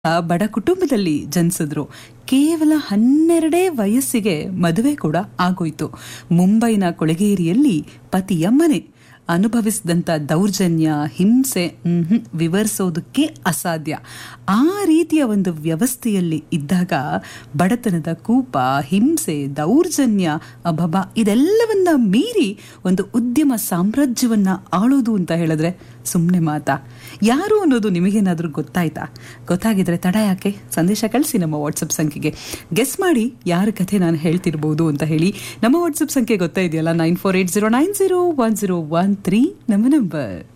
ಬಡ ಕುಟುಂಬದಲ್ಲಿ ಜನಿಸಿದ್ರು ಕೇವಲ ಹನ್ನೆರಡೇ ವಯಸ್ಸಿಗೆ ಮದುವೆ ಕೂಡ ಆಗೋಯ್ತು ಮುಂಬೈನ ಕೊಳಗೇರಿಯಲ್ಲಿ ಪತಿಯಮ್ಮನೆ ಅನುಭವಿಸಿದಂಥ ದೌರ್ಜನ್ಯ ಹಿಂಸೆ ಮ್ಹೂ, ವಿವರಿಸೋದಕ್ಕೆ ಅಸಾಧ್ಯ ಆ ರೀತಿಯ ಒಂದು ವ್ಯವಸ್ಥೆಯಲ್ಲಿ ಇದ್ದಾಗ ಬಡತನದ ಕೂಪ ಹಿಂಸೆ ದೌರ್ಜನ್ಯ ಅಬಬ ಇದೆಲ್ಲವನ್ನ ಮೀರಿ ಒಂದು ಉದ್ಯಮ ಸಾಮ್ರಾಜ್ಯವನ್ನ ಆಳೋದು ಅಂತ ಹೇಳಿದ್ರೆ ಸುಮ್ಮನೆ ಮಾತಾ ಯಾರು ಅನ್ನೋದು ನಿಮಗೇನಾದ್ರೂ ಗೊತ್ತಾಯ್ತಾ ಗೊತ್ತಾಗಿದ್ರೆ ತಡ ಯಾಕೆ ಸಂದೇಶ ಕಳಿಸಿ ನಮ್ಮ ವಾಟ್ಸಪ್ ಸಂಖ್ಯೆಗೆ ಗೆಸ್ ಮಾಡಿ ಯಾರ ಕಥೆ ನಾನು ಹೇಳ್ತಿರ್ಬೋದು ಅಂತ ಹೇಳಿ ನಮ್ಮ ವಾಟ್ಸಪ್ ಸಂಖ್ಯೆ ಗೊತ್ತಾ ಇದೆಯಲ್ಲ nine four eight zero nine zero one zero one three ನಮ್ಮ ನಂಬರ್